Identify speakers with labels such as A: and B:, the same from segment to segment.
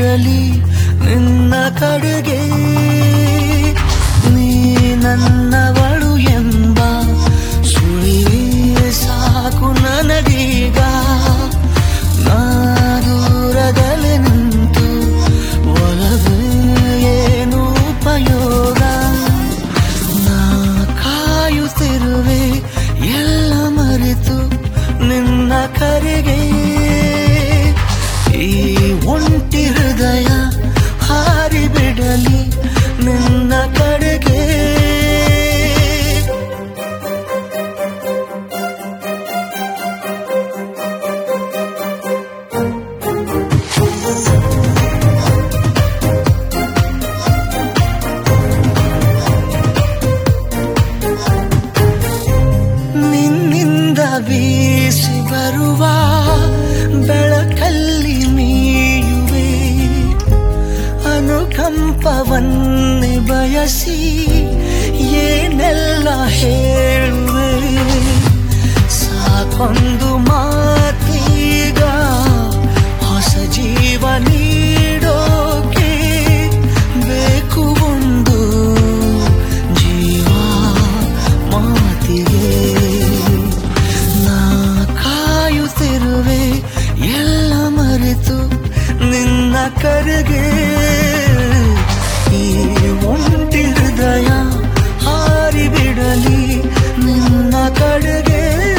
A: ಬಿಡಲಿ ನಿನ್ನ ಕಡೆಗೆ ನೀ ನನ್ನವಳು ಎಂಬ ಸುಳಿವೇ ಸಾಕು ನನಗೀಗ ನಾ ದೂರದಲ್ಲಿ ನಿಂತು ಒಲವೇ ಏನು ಉಪಯೋಗ ನಾ ಕಾಯುತ್ತಿರುವೆ ಎಲ್ಲ ಮರೆತು ನಿನ್ನ ಕರೆಗೆ ಈ ಒಂಟಿ ಹೃದಯ ಹಾರಿ ಬಿಡಲಿ ನಿನ್ನ ಕಡೆಗೆ ನಿನ್ನಿಂದ ಬೀಸಿ ಬರುವ ಬೆಳಕಲ್ಲಿ ಮೀಯುವೆ ಅನುಕಂಪವನ್ನೇ ಬಯಸಿ ಏನೆಲ್ಲ ಹೇಳುವೆ ಸಾಕೊಂದು ಮಾತೀಗ ಹೊಸ ಜೀವ ನೀಡೋಕೆ ಬೇಕು ಒಂದು ಜೀವ ಮಾತಿಗೆ ನಾ ಕಾಯುತ್ತಿರುವೆ ಎಲ್ಲ ಮರೆತು ನಿನ್ನ ಕರೆಗೆ ಈ ಒಂಟಿ ಹೃದಯ ಹಾರಿ ಬಿಡಲಿ ನಿನ್ನ ಕಡೆಗೆ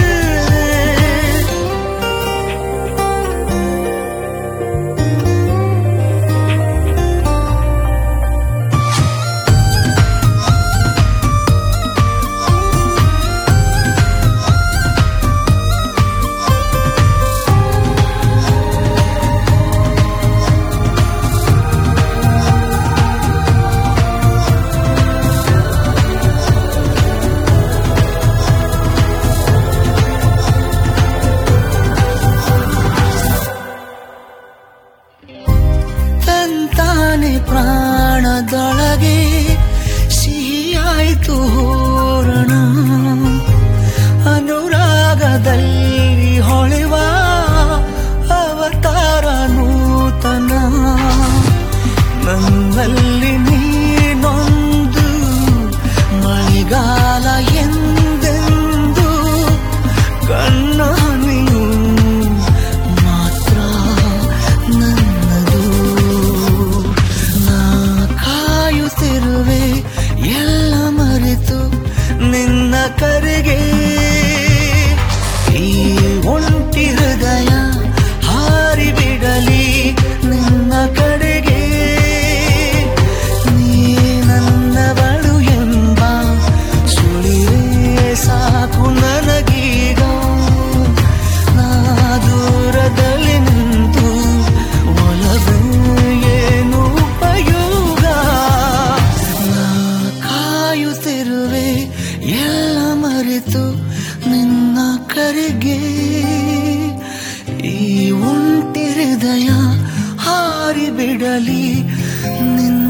A: ತಂತಾನೆ ಪ್ರಾಣದೊಳಗೆ ಸಿಹಿಯಾಯಿತು ಹೂರಣ ಅನುರಾಗದಲ್ಲಿ ಹೊಳೆವ ಅವತಾರ ನೂತನ ನನ್ನಲ್ಲಿ ನೀನೊಂದು ಮಳೆಗಾಲ ಎಂದೆಂದು ಕಣ್ಣ ನೀವು ಮಾತ್ರ ನನ್ನದು ನಾ ಕಾಯುತ್ತಿರುವೆ ಎಲ್ಲ ಮರೆತು ನಿನ್ನ ಕರೆಗೆ ಈ ಒಂಟಿ ಹೃದಯ ಹಾರಿ ಬಿಡಲಿ ನಿನ್ನ ಕಡೆಗೆ ನೀ ನನ್ನವಳು ಎಂಬ ಸುಳಿಯೇ ಸಾಕು ನನಗೀಗ ನಾ ದೂರದಲ್ಲಿ ನಿಂತು ಒಲವೇ ಏನು ಉಪಯೋಗ ನಾ ಕಾಯುತ್ತಿರುವೆ ಎಲ್ಲ ಮರೆತು ನಿನ್ನ ಕರೆಗೆ ಈ ಒಂಟಿ ಹೃದಯ ಹಾರಿ ಬಿಡಲಿ ನಿನ್ನ